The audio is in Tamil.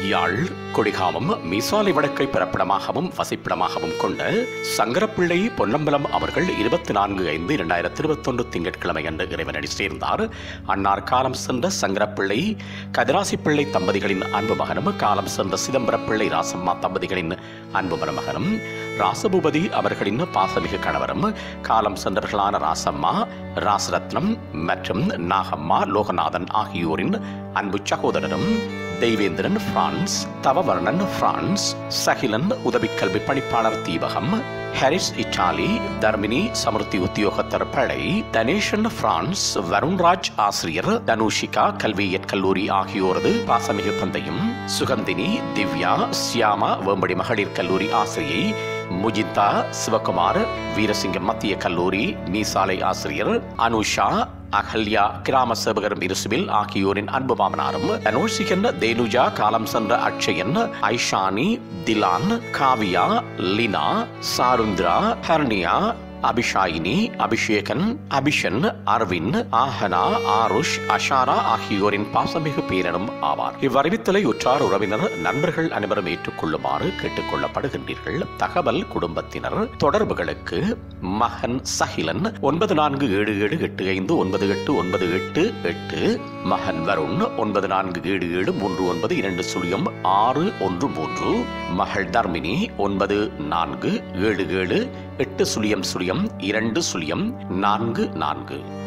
யாழ் கொடிகாமம் மீசாலை வடக்கை பிறப்பிடமாகவும் வசிப்பிடமாகவும் கொண்ட சங்கரப்பிள்ளை பொன்னம்பலம் அவர்கள் இருபத்தி நான்கு ஐந்து இரண்டாயிரத்தி இருபத்தொன்று திங்கட்கிழமை அன்று இறைவனடி சேர்ந்தார் அன்னார் காலம் சென்ற சங்கரப்பிள்ளை கதிராசிப்பிள்ளை தம்பதிகளின் அன்பு மகனும் காலம் சென்ற சிதம்பரப்பிள்ளை ராசம்மா தம்பதிகளின் அன்பு மருமகனும் ராசபூபதி அவர்களின் பாசமிகு கணவரும் காலம் சென்றவர்களான ராசம்மா ராசரத்னம் மற்றும் நாகம்மா லோகநாதன் ஆகியோரின் அன்பு சகோதரரும் தெய்வேந்திரன் பிரான்ஸ் தவவர்ணன் பிரான்ஸ் சகிலன் உதவிக்கல்வி பணிப்பாளர் தீபகம் ஹாரிஸ் இட்டாலி தர்மினி சமுர்த்தி உத்தியோகத்தர் படை தனேஷன் பிரான்ஸ் வருண்ராஜ் ஆசிரியர் தனுஷிகா கல்வியற் கல்லூரி ஆகியோரது பாசமிகு தந்தையும் சுகந்தினி திவ்யா சியாமா வேம்படி மகளிர் கல்லூரி ஆசிரியை முஜிதா சிவகுமார் வீரசிங்கம் மத்திய கல்லூரி மீசாலை ஆசிரியர் அனுஷா அகல்யா கிராம சேவகர் இருசுபில் ஆகியோரின் அன்பு மாமனாரும் தனோஷிகன் தேனுஜா காலம் சென்ற அட்சயன் ஐஷானி திலான் காவியா லினா சாருந்திரா ஹர்னியா அபிஷாயினி அபிஷேகன் அபிஷன் அரவிந்த் ஆஹனா ஆருஷ் அஷாரா ஆகியோரின் பாசமிகு பேரனும் ஆவார் இவ்வறிவித்தலை உற்றார் உறவினர் நண்பர்கள் அனைவரும் ஏற்றுக்கொள்ளுமாறு கேட்டுக்கொள்ளப்படுகின்றீர்கள் தகவல் குடும்பத்தினர் தொடர்புகளுக்கு மகன் சஹிலன் ஒன்பது நான்கு ஏழு ஏழு எட்டு ஐந்து ஒன்பது எட்டு ஒன்பது எட்டு எட்டு மகன் வருண் ஒன்பது நான்கு ஏழு ஏழு மூன்று ஒன்பது இரண்டு சுழியம் ஆறு ஒன்று மூன்று மகள் தர்மினி ஒன்பது நான்கு ஏழு ஏழு எட்டு சுழியம் சுழியம் இரண்டு சுழியம் நான்கு நான்கு